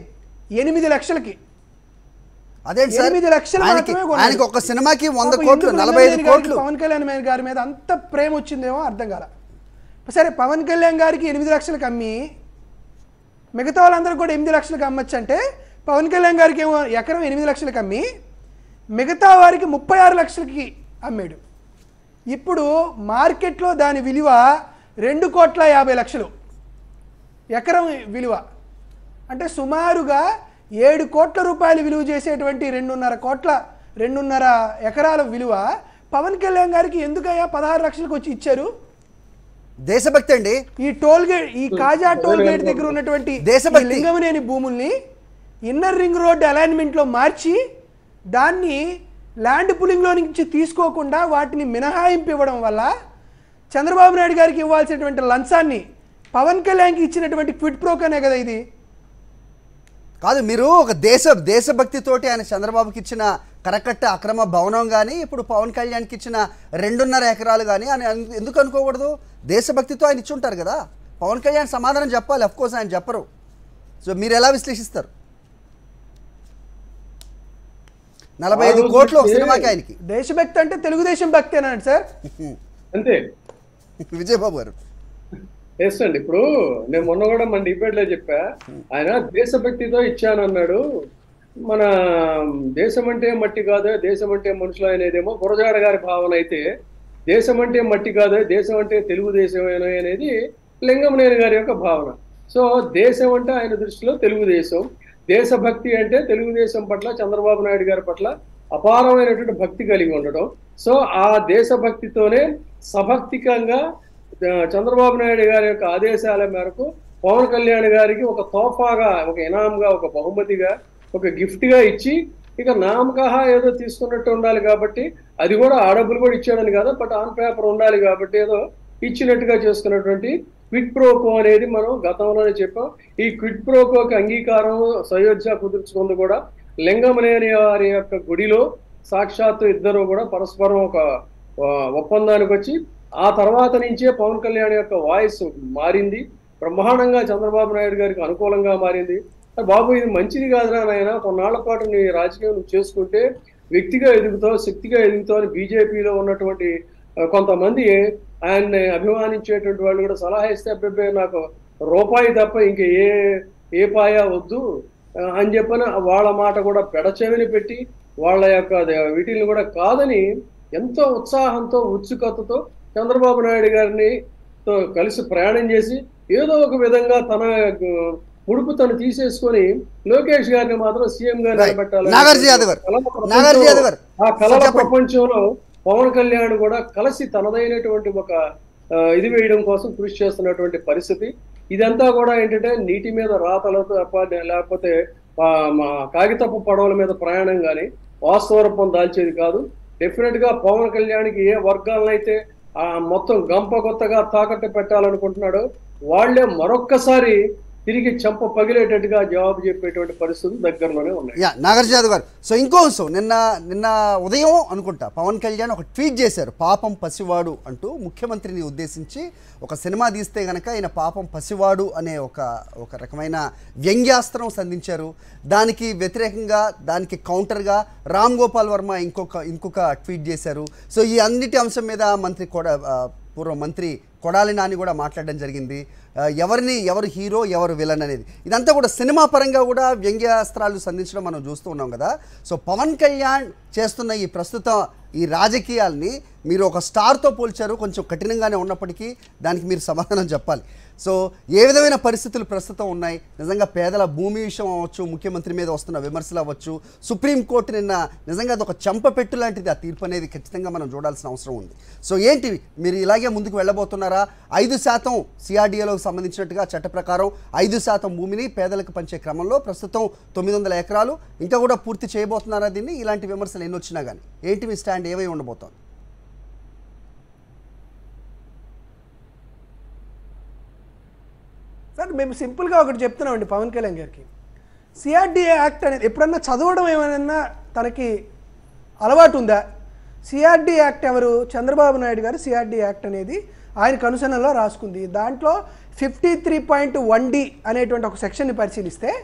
ఎనిమిది లక్షలకి అదేంటి సార్ ఎనిమిది లక్షలు ఆయనకి మాత్రమే కొన్నాడు. ఆయనకి ఒక సినిమాకి వంద పాపం కోట్లు ఎందుకు నలభై ఐదు లింగమనేని గారికి, కోట్లు పవన్ కళ్యాణ్ మీద- గారి మీద అంత ప్రేమ వచ్చిందేమో అర్థం కాల సరే పవన్ కళ్యాణ్ గారికి ఎనిమిది లక్షలకు అమ్మి మిగతా వాళ్ళందరూ కూడా ఎనిమిది లక్షలకు అమ్మచ్చు అంటే పవన్ కళ్యాణ్ గారికి ఏమో ఎకరం ఎనిమిది లక్షలకు అమ్మి మిగతా వారికి ముప్పై ఆరు లక్షలకి అమ్మాడు ఇప్పుడు మార్కెట్లో దాని విలువ రెండు కోట్ల యాభై లక్షలు ఎకరం విలువ అంటే సుమారుగా ఏడు కోట్ల రూపాయలు విలువ చేసేటువంటి రెండున్నర కోట్ల రెండున్నర ఎకరాల విలువ పవన్ కళ్యాణ్ గారికి ఎందుకయ్యా పదహారు లక్షలకు వచ్చి ఇచ్చారు దేశభక్తి అండి ఈ టోల్ గేట్ ఈ కాజా టోల్ గేట్ దగ్గర ఉన్నటువంటి దేశభక్తి. ఈ లింగమనేని భూముల్ని ఇన్నర్ రింగ్ రోడ్ అలైన్మెంట్లో మార్చి దాన్ని ల్యాండ్ పులింగ్లో నుంచి తీసుకోకుండా వాటిని మినహాయింపు ఇవ్వడం వల్ల చంద్రబాబు నాయుడు గారికి ఇవ్వాల్సినటువంటి లంచాన్ని పవన్ కళ్యాణ్కి ఇచ్చినటువంటి క్విట్ ప్రోకనే కదా ఇది కాదు మీరు ఒక దేశ దేశభక్తితోటి ఆయన చంద్రబాబుకి ఇచ్చిన కరకట్ట అక్రమ భవనం కానీ ఇప్పుడు పవన్ కళ్యాణ్కి ఇచ్చిన రెండున్నర ఎకరాలు కానీ అని అన్- ఎందుకు అనుకోకూడదు దేశభక్తితో ఆయన ఇచ్చి ఉంటారు కదా పవన్ కళ్యాణ్ సమాధానం చెప్పాలి అఫ్ కోర్స్ ఆయన చెప్పరు సో మీరు ఎలా విశ్లేషిస్తారు నలభై ఐదు ఆ రోజు కోట్లు ఒక ఏ- సినిమాకి ఆయనకి దేశభక్తి అంటే తెలుగుదేశం భక్తి అన్నాడు సార్ అంతే విజయబాబు గారు ఎస్ అండి ఇప్పుడు నేను మొన్న కూడా మన డిబేట్ లో చెప్పా ఆయన దేశభక్తితో ఇచ్చానన్నాడు మన దేశం అంటే మట్టి కాదు దేశం అంటే మనుషులు అనేదేమో గురజాడ గారి భావన అయితే దేశం అంటే మట్టి కాదు దేశం అంటే తెలుగుదేశమేనో అనేది లింగమనేని గారి యొక్క భావన సో దేశం అంటే ఆయన దృష్టిలో తెలుగుదేశం దేశభక్తి అంటే తెలుగుదేశం పట్ల చంద్రబాబు నాయుడు గారి పట్ల అపారమైనటువంటి భక్తి కలిగి ఉండటం సో ఆ దేశభక్తితోనే సభక్తికంగా ఆ, చంద్రబాబు నాయుడు గారి యొక్క ఆదేశాల మేరకు పవన్ కళ్యాణ్ గారికి ఒక తోఫాగా ఒక ఇనాంగా ఒక బహుమతిగా ఒక గిఫ్ట్ గా ఇచ్చి ఇక నామకహ ఏదో తీసుకున్నట్టు ఉండాలి కాబట్టి అది కూడా ఆ డబ్బులు కూడా ఇచ్చాడని కదా బట్ ఆన్ పేపర్ ఉండాలి కాబట్టి ఏదో ఇచ్చినట్టుగా చేసుకున్నటువంటి క్విట్ ప్రోకో అనేది మనం గతంలోనే చెప్పాం ఈ క్విట్ ప్రోకోకి అంగీకారం సయోధ్య కుదుర్చుకుంది కూడా లింగమనేని వారి యొక్క గుడిలో సాక్షాత్తు ఇద్దరు కూడా పరస్పరం ఒక ఆ, ఒప్పందానికి వచ్చి ఆ తర్వాత నుంచే పవన్ కళ్యాణ్ యొక్క వాయిస్ మారింది బ్రహ్మాండంగా చంద్రబాబు నాయుడు గారికి అనుకూలంగా మారింది బాబు ఇది మంచిది కాదురా నాయన కొన్నాళ్ల పాటు నీ రాజకీయం నువ్వు చేసుకుంటే వ్యక్తిగా ఎదుగుతావు శక్తిగా ఎదుగుతావు అని బీజేపీలో ఉన్నటువంటి ఆ, కొంతమంది ఆయన్ని అభిమానించేటువంటి వాళ్ళు కూడా సలహా ఇస్తే అబ్బాయి నాకు రూపాయి తప్ప ఇంక ఏ ఏ పాయా వద్దు ఆ, అని చెప్పిన వాళ్ళ మాట కూడా పెడచెవిని పెట్టి వాళ్ళ యొక్క అదే వీటిని కూడా కాదని ఎంతో ఉత్సాహంతో ఉత్సుకతతో చంద్రబాబు నాయుడు గారిని తో కలిసి ప్రయాణం చేసి ఏదో ఒక విధంగా తన ఆ, ముడుపు తను తీసేసుకొని లోకేష్ గారిని మాత్రం సీఎం గా Right. నిలబెట్టాలని నాగార్జున యాదవ్ గారు. కలల నాగార్జున యాదవ్ గారు. ఆ కళల చెప్పండి. ప్రపంచంలో పవన్ కళ్యాణ్ కూడా కలిసి తనదైనటువంటి ఒక ఆ, ఇది వేయడం కోసం కృషి చేస్తున్నటువంటి పరిస్థితి ఇదంతా కూడా ఏంటంటే నీటి మీద రాతలతో తప్ప లేకపోతే ఆ, మా కాగితపు పడవల మీద ప్రయాణం కానీ వాస్తవ రూపం దాల్చేది కాదు డెఫినెట్ గా పవన్ కళ్యాణ్కి ఏ వర్గాలనైతే ఆ మొత్తం గంప కొత్తగా తాకట్టు పెట్టాలనుకుంటున్నాడో వాళ్ళే మరొక్కసారి తిరిగి చెంప పగిలేటట్టుగా జవాబు చెప్పేటువంటి పరిస్థితులు దగ్గరలోనే ఉన్నాయి యా నాగార్జున యాదవ్ గారు సో ఇంకో అంశం నిన్న నిన్న ఉదయం అనుకుంటా పవన్ కళ్యాణ్ ఒక ట్వీట్ చేశారు పాపం పసివాడు అంటూ ముఖ్యమంత్రిని ఉద్దేశించి ఒక సినిమా తీస్తే గనక ఆయన పాపం పసివాడు అనే ఒక ఒక రకమైన వ్యంగ్యాస్త్రం సంధించారు దానికి వ్యతిరేకంగా దానికి కౌంటర్గా రామ్ గోపాల్ వర్మ ఇంకొక ఇంకొక ట్వీట్ చేశారు సో ఈ అన్నిటి అంశం మీద మంత్రి కొడ ఆ, పూర్వ మంత్రి కొడాలి నాని కూడా మాట్లాడడం జరిగింది ఆ, ఎవరిని ఎవరు హీరో ఎవరు విలన్ అనేది ఇదంతా కూడా సినిమా పరంగా కూడా వ్యంగ్యాస్త్రాలు సంధించడం మనం చూస్తూ ఉన్నాం కదా సో పవన్ కళ్యాణ్ చేస్తున్న ఈ ప్రస్తుత ఈ రాజకీయాల్ని మీరు ఒక స్టార్తో పోల్చారు కొంచెం కఠినంగానే ఉన్నప్పటికీ దానికి మీరు సమాధానం చెప్పాలి సో ఏ విధమైన పరిస్థితులు ప్రస్తుతం ఉన్నాయి నిజంగా పేదల భూమి విషయం అవ్వచ్చు ముఖ్యమంత్రి మీద వస్తున్న విమర్శలు అవ్వచ్చు సుప్రీంకోర్టు నిన్న నిజంగా అది ఒక చెంపపెట్టు లాంటిది ఆ తీర్పు అనేది ఖచ్చితంగా మనం చూడాల్సిన అవసరం ఉంది సో ఏంటి మీరు ఇలాగే ముందుకు వెళ్ళబోతున్నారా ఐదు శాతం సిఆర్డీఏలోకి సంబంధించినట్టుగా చట్ట ప్రకారం ఐదు శాతం భూమిని పేదలకు పంచే క్రమంలో ప్రస్తుతం తొమ్మిది వందల ఎకరాలు ఇంకా కూడా పూర్తి చేయబోతున్నారా దీన్ని ఇలాంటి విమర్శలు ఎన్ని వచ్చినా కానీ ఏంటి మీ స్టాండ్ ఏమై ఉండబోతోంది సార్ మేము సింపుల్గా ఒకటి చెప్తున్నామండి పవన్ కళ్యాణ్ గారికి సిఆర్డిఏ యాక్ట్ అనేది ఎప్పుడన్నా చదవడం ఏమైనా తనకి అలవాటు ఉందా సిఆర్డి యాక్ట్ ఎవరు చంద్రబాబు నాయుడు గారు సిఆర్డి యాక్ట్ అనేది ఆయన కనుసనలో రాసుకుంది దాంట్లో fifty three point one D అనేటువంటి ఒక సెక్షన్ని పరిశీలిస్తే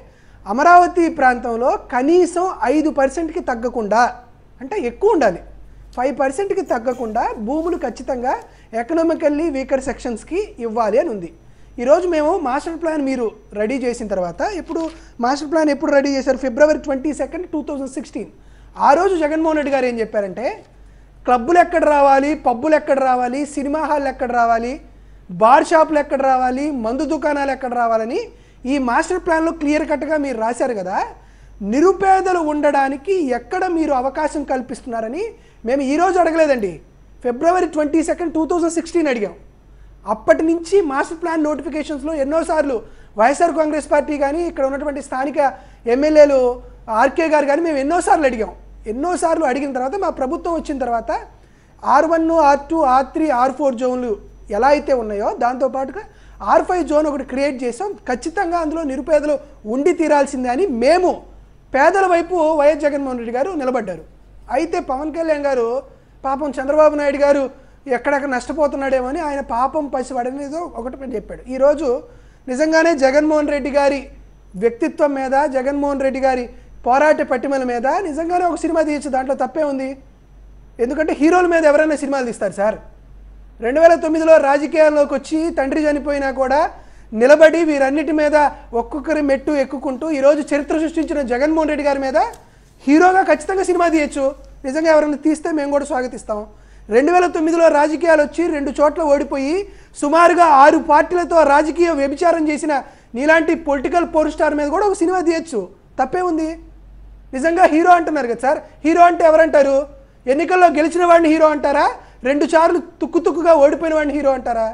అమరావతి ప్రాంతంలో కనీసం ఐదు పర్సెంట్కి తగ్గకుండా అంటే ఎక్కువ ఉండాలి ఫైవ్ పర్సెంట్కి తగ్గకుండా భూములు ఖచ్చితంగా ఎకనామికల్లీ వీకర్ సెక్షన్స్కి ఇవ్వాలి అని ఉంది ఈరోజు మేము మాస్టర్ ప్లాన్ మీరు రెడీ చేసిన తర్వాత ఇప్పుడు మాస్టర్ ప్లాన్ ఎప్పుడు రెడీ చేశారు February twenty second two thousand sixteen ఆ రోజు జగన్మోహన్ రెడ్డి గారు ఏం చెప్పారంటే క్లబ్బులు ఎక్కడ రావాలి పబ్బులు ఎక్కడ రావాలి సినిమా హాల్ ఎక్కడ రావాలి బార్ షాపులు ఎక్కడ రావాలి మందు దుకాణాలు ఎక్కడ రావాలని ఈ మాస్టర్ ప్లాన్లో క్లియర్ కట్గా మీరు రాశారు కదా నిరుపేదలు ఉండడానికి ఎక్కడ మీరు అవకాశం కల్పిస్తున్నారని మేము ఈరోజు అడగలేదండి February twenty second two thousand sixteen అడిగాం అప్పటి నుంచి మాస్టర్ ప్లాన్ నోటిఫికేషన్స్లో ఎన్నోసార్లు వైఎస్ఆర్ కాంగ్రెస్ పార్టీ కానీ ఇక్కడ ఉన్నటువంటి స్థానిక ఎమ్మెల్యేలు ఆర్కే గారు కానీ మేము ఎన్నోసార్లు అడిగాం ఎన్నోసార్లు అడిగిన తర్వాత మా ప్రభుత్వం వచ్చిన తర్వాత R one R two R three R four జోన్లు ఎలా అయితే ఉన్నాయో దాంతోపాటుగా ఆర్ ఫైవ్ జోన్ ఒకటి క్రియేట్ చేసాం ఖచ్చితంగా అందులో నిరుపేదలు ఉండి తీరాల్సిందే అని మేము పేదల వైపు వైఎస్ జగన్మోహన్ రెడ్డి గారు నిలబడ్డారు అయితే పవన్ కళ్యాణ్ గారు పాపం చంద్రబాబు నాయుడు గారు ఎక్కడెక్కడ నష్టపోతున్నాడేమో అని ఆయన పాపం పసివాడని ఏదో ఒకటి పెట్టి చెప్పాడు ఈరోజు నిజంగానే జగన్మోహన్ రెడ్డి గారి వ్యక్తిత్వం మీద జగన్మోహన్ రెడ్డి గారి పోరాట పట్టిమల మీద నిజంగానే ఒక సినిమా తీయచ్చు దాంట్లో తప్పే ఉంది ఎందుకంటే హీరోల మీద ఎవరైనా సినిమాలు తీస్తారు సార్ రెండు వేల తొమ్మిదిలో రాజకీయాల్లోకి వచ్చి తండ్రి చనిపోయినా కూడా నిలబడి వీరన్నిటి మీద ఒక్కొక్కరి మెట్టు ఎక్కుకుంటూ ఈరోజు చరిత్ర సృష్టించిన జగన్మోహన్ రెడ్డి గారి మీద హీరోగా ఖచ్చితంగా సినిమా తీయచ్చు నిజంగా ఎవరైనా తీస్తే మేము కూడా స్వాగతిస్తాం రెండు వేల తొమ్మిదిలో రాజకీయాలు వచ్చి రెండు చోట్ల ఓడిపోయి సుమారుగా ఆరు పార్టీలతో రాజకీయ వ్యభిచారం చేసిన నీలాంటి పొలిటికల్ పవర్ స్టార్ మీద కూడా ఒక సినిమా తీయచ్చు తప్పే ఉంది నిజంగా హీరో అంటున్నారు కదా సార్ హీరో అంటే ఎవరంటారు ఎన్నికల్లో గెలిచిన వాడిని హీరో అంటారా రెండు సార్లు తుక్కు తుక్కుగా ఓడిపోయిన వాడిని హీరో అంటారా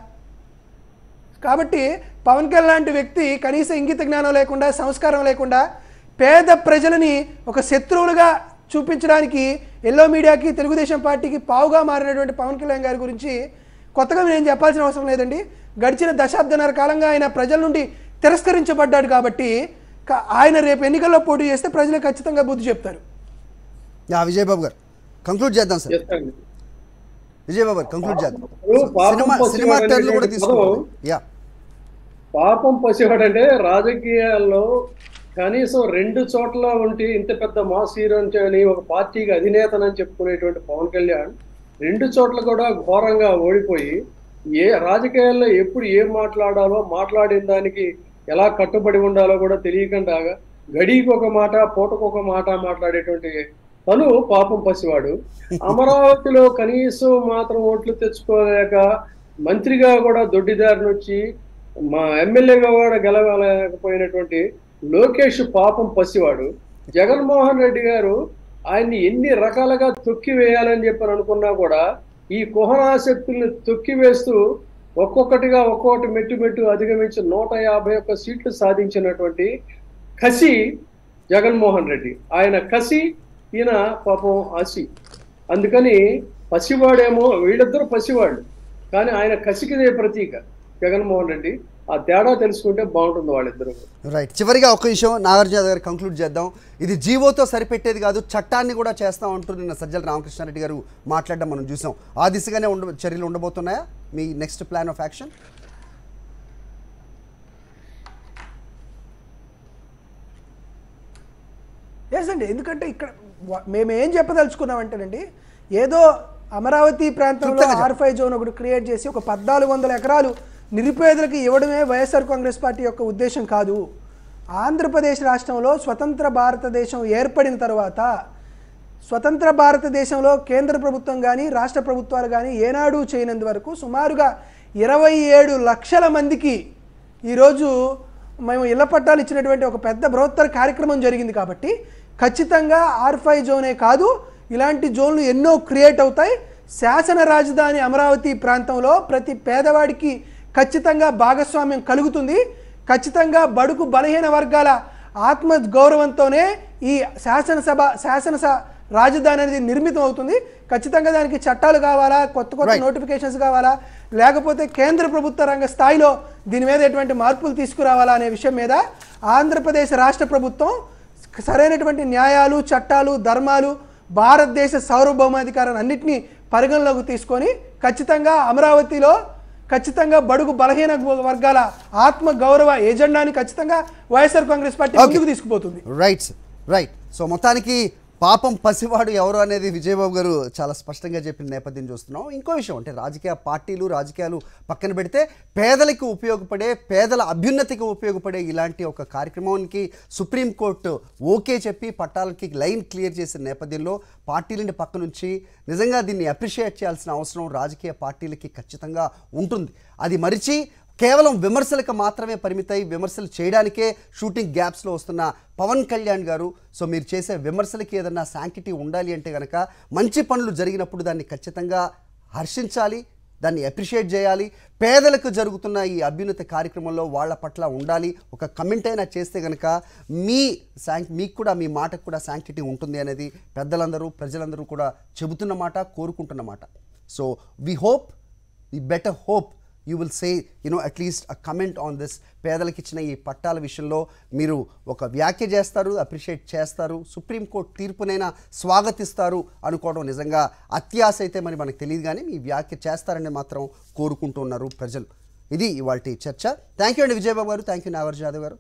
కాబట్టి పవన్ కళ్యాణ్ లాంటి వ్యక్తి కనీస ఇంగిత జ్ఞానం లేకుండా సంస్కారం లేకుండా పేద ప్రజలని ఒక శత్రువులుగా చూపించడానికి ఎల్లో మీడియాకి తెలుగుదేశం పార్టీకి పావుగా మారినటువంటి పవన్ కళ్యాణ్ గారి గురించి కొత్తగా నేను చెప్పాల్సిన అవసరం లేదండి గడిచిన దశాబ్దన్నర కాలంగా ఆయన ప్రజల నుండి తిరస్కరించబడ్డాడు కాబట్టి క- ఆయన రేపు ఎన్నికల్లో పోటీ చేస్తే ప్రజలు ఖచ్చితంగా బుద్ధి చెప్తారు యా విజయబాబు గారు కంక్లూడ్ చేద్దాం సార్ చేస్తాండి విజయబాబు గారు కంక్లూడ్ చేద్దాం ఇప్పుడు పాపం సినిమా సినిమా పసివాడు టర్లు కూడా అనేటువంటి తీసుకోవాలి పదం యా పాపం పసివాడు అంటే రాజకీయాల్లో కనీసం రెండు చోట్ల ఉండి ఇంత పెద్ద మాస్ హీరో అని ఒక పార్టీకి అధినేతనని చెప్పుకునేటువంటి పవన్ కళ్యాణ్ రెండు చోట్ల కూడా ఘోరంగా ఓడిపోయి ఏ రాజకీయాల్లో ఎప్పుడు ఏం మాట్లాడాలో మాట్లాడిన దానికి ఎలా కట్టుబడి ఉండాలో కూడా తెలియకుండా గడికి ఒక మాట పూటకు ఒక మాట మాట్లాడేటువంటి తను పాపం పసివాడు అమరావతిలో కనీసం మాత్రం ఓట్లు తెచ్చుకోలేక మంత్రిగా కూడా దొడ్డిదారిని వచ్చి మా ఎమ్మెల్యేగా కూడా గెలవలేకపోయినటువంటి లోకేష్ పాపం పసివాడు జగన్మోహన్ రెడ్డి గారు ఆయన్ని ఎన్ని రకాలుగా తొక్కి వేయాలని చెప్పి అనుకున్నా కూడా ఈ కుహనాశక్తుల్ని తొక్కి వేస్తూ ఒక్కొక్కటిగా ఒక్కొక్కటి మెట్టు మెట్టు అధిగమించి నూట యాభై ఒక్క సీట్లు సాధించినటువంటి కసి జగన్మోహన్ రెడ్డి ఆయన కసి ఈయన పాపం ఆసి అందుకని పసివాడేమో వీళ్ళిద్దరూ పసివాళ్ళు కానీ ఆయన కసికిదే ప్రతీక జగన్మోహన్ రెడ్డి ఆ తేడా తెలుసుకుంటే బాగుంటుంది వాళ్ళిద్దరూ రైట్ చివరిగా ఒక విషయం నాగార్జున గారు కంక్లూడ్ చేద్దాం ఇది జీవోతో సరిపెట్టేది కాదు చట్టాన్ని కూడా చేస్తాం అంటూ నిన్న సజ్జల రామకృష్ణారెడ్డి గారు మాట్లాడడం మనం చూసాం ఆ దిశగానే ఉండ చర్యలు ఉండబోతున్నాయా మీ next plan of action yes అండి ఎందుకంటే ఇక్కడ వ- మేము ఏం చెప్పదలుచుకున్నామంటేనండి ఏదో అమరావతి ప్రాంతంలో క్లుప్తంగా ఆర్ ఫైవ్ జోన్ ఒకటి క్రియేట్ చేసి ఒక పద్నాలుగు వందల ఎకరాలు నిరుపేదలకు ఇవ్వడమే వైఎస్ఆర్ కాంగ్రెస్ పార్టీ యొక్క ఉద్దేశం కాదు ఆంధ్రప్రదేశ్ రాష్ట్రంలో స్వతంత్ర భారతదేశం ఏర్పడిన తర్వాత స్వతంత్ర భారతదేశంలో కేంద్ర ప్రభుత్వం కానీ రాష్ట్ర ప్రభుత్వాలు కానీ ఏనాడు చేయనందు వరకు సుమారుగా ఇరవై ఏడు లక్షల మందికి ఈరోజు మేము ఇళ్ల పట్టాలు ఇచ్చినటువంటి ఒక పెద్ద బృహత్తర కార్యక్రమం జరిగింది కాబట్టి ఖచ్చితంగా ఆర్ ఫైవ్ జోనే కాదు ఇలాంటి జోన్లు ఎన్నో క్రియేట్ అవుతాయి శాసన రాజధాని అమరావతి ప్రాంతంలో ప్రతి పేదవాడికి ఖచ్చితంగా భాగస్వామ్యం కలుగుతుంది ఖచ్చితంగా బడుగు బలహీన వర్గాల ఆత్మ గౌరవంతోనే ఈ శాసనసభ శాసనస రాజధాని అనేది నిర్మితం అవుతుంది ఖచ్చితంగా దానికి చట్టాలు కావాలా కొత్త కొత్త Right. నోటిఫికేషన్స్ కావాలా లేకపోతే కేంద్ర ప్రభుత్వ రంగ స్థాయిలో దీని మీద ఎటువంటి మార్పులు తీసుకురావాలా అనే విషయం మీద ఆంధ్రప్రదేశ్ రాష్ట్ర ప్రభుత్వం సరైనటువంటి న్యాయాలు చట్టాలు ధర్మాలు భారతదేశ సార్వభౌమాధికారాన్ని అన్నింటినీ పరిగణలోకి తీసుకొని ఖచ్చితంగా అమరావతిలో ఖచ్చితంగా బడుగు బలహీన వర్గాల ఆత్మ గౌరవ ఎజెండాని ఖచ్చితంగా వైఎస్ఆర్ కాంగ్రెస్ పార్టీ Okay. ముందుకు తీసుకుపోతుంది రైట్ సార్ రైట్ సో మొత్తానికి పాపం పసివాడు ఎవరు అనేది విజయబాబు గారు చాలా స్పష్టంగా చెప్పిన నేపథ్యం చూస్తున్నాం ఇంకో విషయం అంటే రాజకీయ పార్టీలు రాజకీయాలు పక్కన పెడితే పేదలకు ఉపయోగపడే పేదల అభ్యున్నతికి ఉపయోగపడే ఇలాంటి ఒక కార్యక్రమానికి సుప్రీంకోర్టు ఓకే చెప్పి పట్టాలకి లైన్ క్లియర్ చేసిన నేపథ్యంలో పార్టీలని పక్క నుంచి నిజంగా దీన్ని అప్రిషియేట్ చేయాల్సిన అవసరం రాజకీయ పార్టీలకి ఖచ్చితంగా ఉంటుంది అది మరిచి కేవలం విమర్శలకు మాత్రమే పరిమితై విమర్శలు చేయడానికే షూటింగ్ గ్యాప్స్లో వస్తున్న పవన్ కళ్యాణ్ గారు సో మీరు చేసే విమర్శలకి ఏదన్నా శాంకిటీ ఉండాలి అంటే కనుక మంచి పనులు జరిగినప్పుడు దాన్ని ఖచ్చితంగా హర్షించాలి దాన్ని అప్రిషియేట్ చేయాలి పేదలకు జరుగుతున్న ఈ అభ్యున్నతి కార్యక్రమంలో వాళ్ళ పట్ల ఉండాలి ఒక కమెంట్ అయినా చేస్తే కనుక మీ శాంక్ మీకు కూడా మీ మాటకు కూడా శాంక్టిటీ ఉంటుంది అనేది పెద్దలందరూ ప్రజలందరూ కూడా చెబుతున్న మాట కోరుకుంటున్న మాట so we hope we better hope you will say you know at least a comment on this పేదలకు ఇచ్చిన ఈ పట్టాల విషయంలో మీరు ఒక వ్యాఖ్య చేస్తారు అప్రిషియేట్ చేస్తారు సుప్రీంకోర్టు తీర్పునైనా స్వాగతిస్తారు అనుకోవడం నిజంగా అత్యాశ అయితే మరి మనకు తెలియదు కానీ మీ వ్యాఖ్య చేస్తారని మాత్రం కోరుకుంటున్నారు ప్రజలు ఇది ఇవాళ చర్చ థ్యాంక్ యూ అండి విజయబాబు గారు థ్యాంక్ యూ నాగార్జున యాదవ్ గారు